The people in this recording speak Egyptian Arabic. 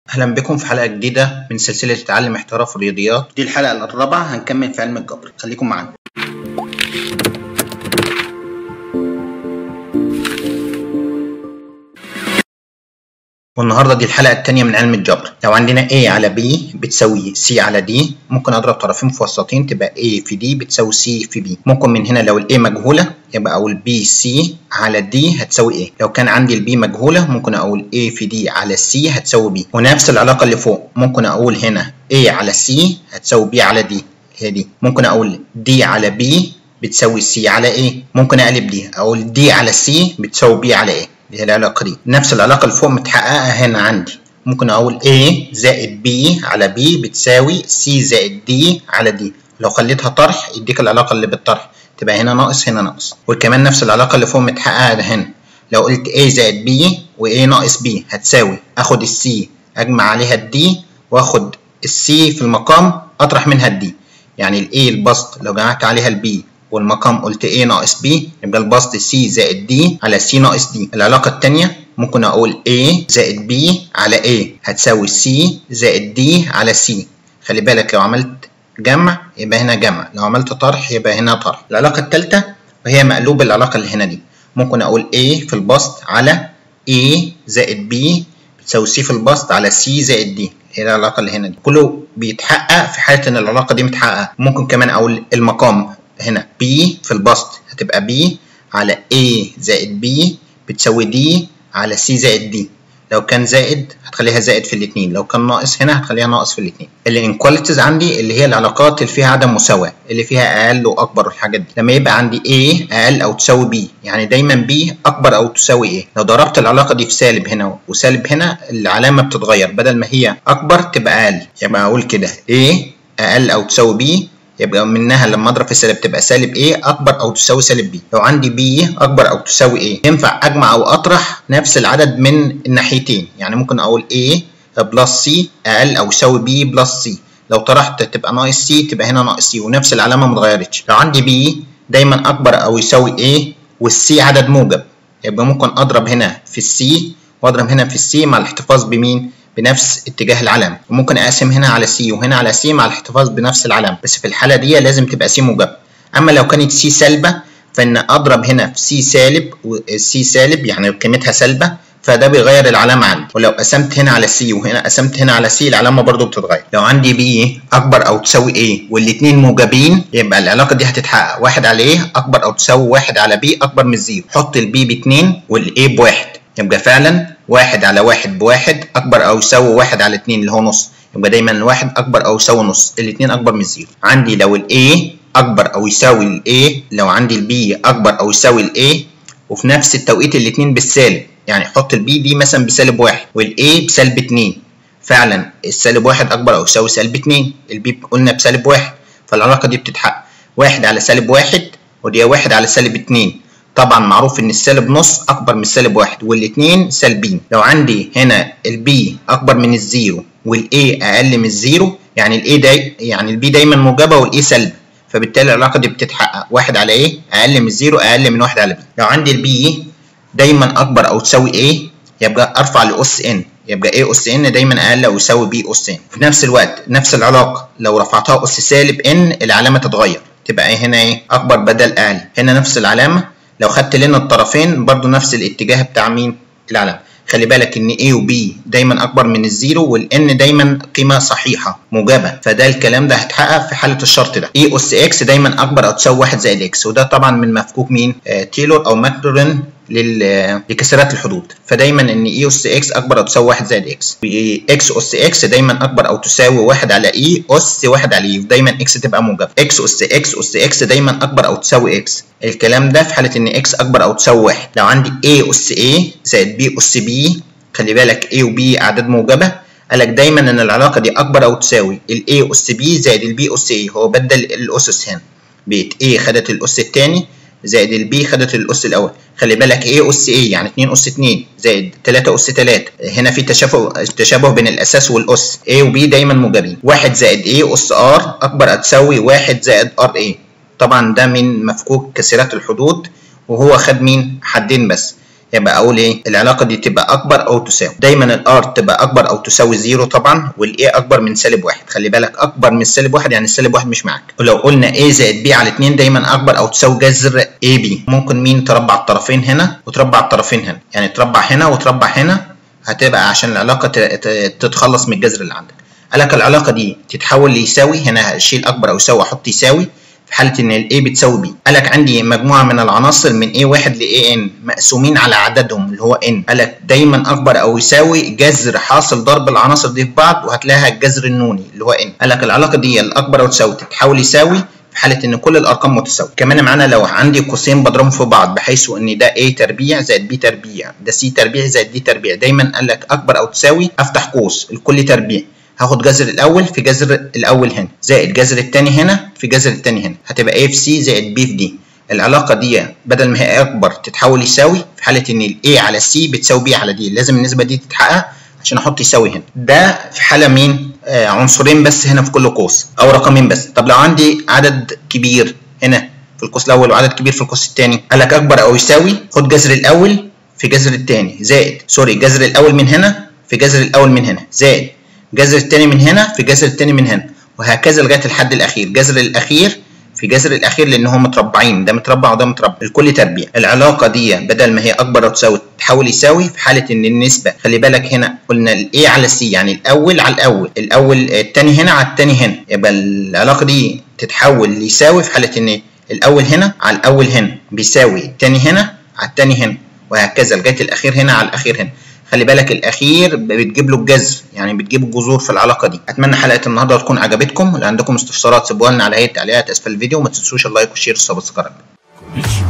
أهلا بكم في حلقة جديدة من سلسلة تعلم احتراف الرياضيات دي الحلقة الرابعة هنكمل في علم الجبر خليكم معانا والنهاردة دي الحلقة التانية من علم الجبر لو عندنا A على B بتساوي C على D ممكن أضرب طرفين في وسطين تبقى A في D بتساوي C في B ممكن من هنا لو ال A مجهولة يبقى أقول B C على D هتساوي A لو كان عندي ال B مجهولة ممكن أقول A في D على C هتساوي B ونفس العلاقة اللي فوق ممكن أقول هنا A على C هتساوي B على D هي دي ممكن أقول D على B بتساوي C على A ممكن أقلب دي أقول D على C بتساوي B على A اللي هي العلاقة دي نفس العلاقة اللي فوق متحققة هنا عندي ممكن أقول A زائد B على B بتساوي C زائد D على D لو خليتها طرح يديك العلاقة اللي بالطرح تبقى هنا ناقص هنا ناقص وكمان نفس العلاقة اللي فوق متحققة هنا لو قلت A زائد B و A ناقص B هتساوي آخد ال C أجمع عليها ال D وآخد ال C في المقام أطرح منها ال D يعني ال A البسط لو جمعت عليها ال B والمقام قلت A ناقص B يبقى البسط C زائد D على C ناقص D العلاقة التانية ممكن أقول A زائد B على A هتساوي C زائد D على C خلي بالك لو عملت جمع يبقى هنا جمع لو عملت طرح يبقى هنا طرح العلاقة التالتة وهي مقلوب العلاقة اللي هنا دي ممكن أقول A في البسط على A زائد B بتساوي C في البسط على C زائد D هي العلاقة اللي هنا دي كله بيتحقق في حالة إن العلاقة دي متحققة ممكن كمان أقول المقام هنا B في البسط هتبقى B على A زائد B بتساوي D على C زائد D لو كان زائد هتخليها زائد في الاثنين لو كان ناقص هنا هتخليها ناقص في الاثنين الانكواليتيز عندي اللي هي العلاقات اللي فيها عدم مساواة اللي فيها اقل واكبر والحاجات دي لما يبقى عندي A اقل او تساوي B يعني دايما B اكبر او تساوي A لو ضربت العلاقة دي في سالب هنا وسالب هنا العلامة بتتغير بدل ما هي اكبر تبقى اقل يبقى اقول كده A اقل او تساوي B يبقى منها لما اضرب في السالب تبقى سالب A اكبر او تساوي سالب B لو عندي B اكبر او تساوي A ينفع اجمع او اطرح نفس العدد من الناحيتين يعني ممكن اقول A بلس C اقل او يساوي B بلس C لو طرحت تبقى ناقص C تبقى هنا ناقص C ونفس العلامه ما اتغيرتش لو عندي B دايما اكبر او يساوي A والسي عدد موجب يبقى ممكن اضرب هنا في السي واضرب هنا في السي مع الاحتفاظ بمين بنفس اتجاه العلامة وممكن اقسم هنا على سي وهنا على سي مع الاحتفاظ بنفس العلامة بس في الحالة دي لازم تبقى سي موجبة اما لو كانت سي سالبة فان اضرب هنا في سي سالب والسي سالب يعني قيمتها سالبة فده بيغير العلامة عندي ولو قسمت هنا على سي وهنا قسمت هنا على سي العلامة برضو بتتغير لو عندي بي اكبر او تساوي ايه والاتنين موجبين يبقى العلاقة دي هتتحقق واحد على ايه اكبر او تساوي واحد على بي اكبر من الزيرو حط البي باتنين والايه بواحد يبقى فعلا واحد على واحد بواحد أكبر أو يساوي واحد على اتنين اللي هو نص يبقى دايما الواحد أكبر أو يساوي نص الاتنين أكبر من الزيرو عندي لو ال A أكبر أو يساوي ال A لو عندي ال B أكبر أو يساوي ال A وفي نفس التوقيت الاتنين بالسالب يعني حط ال B دي مثلا بسالب واحد وال A بسالب اتنين فعلا السالب واحد أكبر أو يساوي سالب اتنين ال B قلنا بسالب واحد فالعلاقة دي بتتحقق واحد على سالب واحد ودي واحد على سالب اتنين طبعا معروف ان السالب نص اكبر من السالب واحد والاثنين سالبين لو عندي هنا البي اكبر من الزيرو والاي اقل من الزيرو يعني الاي داي يعني البي دايما موجبه والاي سلبي فبالتالي العلاقه دي بتتحقق واحد على ايه اقل من الزيرو اقل من واحد على بي لو عندي البي دايما اكبر او تساوي ايه يبقى ارفع لاس ان يبقى ايه اس ان دايما اقل او يساوي بي اس ان في نفس الوقت نفس العلاقه لو رفعتها اس سالب ان العلامه تتغير تبقى هنا ايه اكبر بدل اقل هنا نفس العلامه لو خدت لنا الطرفين برضو نفس الاتجاه بتاع مين العلامة خلي بالك ان A و B دايما اكبر من الزيرو والN دايما قيمة صحيحة موجبة فده الكلام ده هيتحقق في حالة الشرط ده E أس X دايما اكبر او تساوي 1 زائد X وده طبعا من مفكوك مين آه تيلور او ماكلورين لل... لكسرات الحدود فدايما ان اي اس اكس اكبر او تساوي 1 زائد اكس اكس اس اكس دايما اكبر او تساوي 1 على اي اس 1 على اي دايما اكس تبقى موجبه اكس اس اكس اس اكس دايما اكبر او تساوي اكس الكلام ده في حاله ان اكس اكبر او تساوي 1 لو عندي a اس a زائد b اس b خلي بالك a و b اعداد موجبه قالك دايما ان العلاقه دي اكبر او تساوي ال a اس b زائد ال b اس a هو بدل الاسس هنا بقت a خدت الاس الثاني زائد البي خدت الاس الاول خلي بالك ايه اس ايه يعني 2 اس 2 زائد 3 اس 3 هنا في تشابه تشابه بين الاساس والاس A و B دايما موجبين 1 زائد ايه اس ار اكبر هتساوي 1 زائد ار ايه طبعا ده من مفكوك كسرات الحدود وهو خد مين حدين بس يبقى اقول ايه العلاقه دي تبقى اكبر او تساوي دايما الار تبقى اكبر او تساوي زيرو طبعا والاي اكبر من سالب واحد خلي بالك اكبر من سالب واحد يعني السالب واحد مش معاك ولو قلنا a زائد b على 2 دايما اكبر او تساوي جذر a b ممكن مين تربع الطرفين هنا وتربع الطرفين هنا يعني تربع هنا وتربع هنا هتبقى عشان العلاقه تتخلص من الجذر اللي عندك قال لك العلاقه دي تتحول ليساوي هنا هشيل اكبر او يساوي احط يساوي في حاله ان ال A بتساوي B قال لك عندي مجموعه من العناصر من A1 ل AN مقسومين على عددهم اللي هو N قال لك دايما اكبر او يساوي جذر حاصل ضرب العناصر دي في بعض وهتلاقيها الجذر النوني اللي هو N قال لك العلاقه دي الاكبر او تساوي تتحول يساوي في حاله ان كل الارقام متساويه كمان معانا لو عندي قوسين بضربهم في بعض بحيث ان ده A تربيع زائد B تربيع ده C تربيع زائد D تربيع دايما قال لك اكبر او تساوي افتح قوس الكل تربيع هاخد جذر الاول في جذر الاول هنا زائد جذر الثاني هنا في جذر الثاني هنا هتبقى A في C زائد B في D العلاقة دي بدل ما هي أكبر تتحول يساوي في حالة إن ال A على C بتساوي B على D لازم النسبة دي تتحقق عشان أحط يساوي هنا ده في حالة مين؟ آه عنصرين بس هنا في كل قوس أو رقمين بس طب لو عندي عدد كبير هنا في القوس الأول وعدد كبير في القوس الثاني قال لك أكبر أو يساوي خد جذر الأول في جذر الثاني زائد سوري جذر الأول من هنا في جذر الأول من هنا زائد جذر الثاني من هنا في جذر الثاني من هنا وهكذا لغايه الحد الاخير جذر الاخير في جذر الاخير لان هم متربعين ده متربع وده متربع الكل تربيع العلاقه دي بدل ما هي اكبر او تساوي تحول يساوي في حاله ان النسبه خلي بالك هنا قلنا الاي على السي يعني الاول على الاول الاول الثاني هنا على الثاني هنا يبقى العلاقه دي تتحول ليساوي في حاله ان الاول هنا على الاول هنا بيساوي الثاني هنا على الثاني هنا وهكذا لغايه الاخير هنا على الاخير هنا خلي بالك الاخير بتجيب له الجذر يعني بتجيب الجذور في العلاقه دي اتمنى حلقه النهارده تكون عجبتكم لو عندكم استفسارات سيبوها لنا على هيئه التعليقات اسفل الفيديو وما تنسوش اللايك والشير والسبسكرايب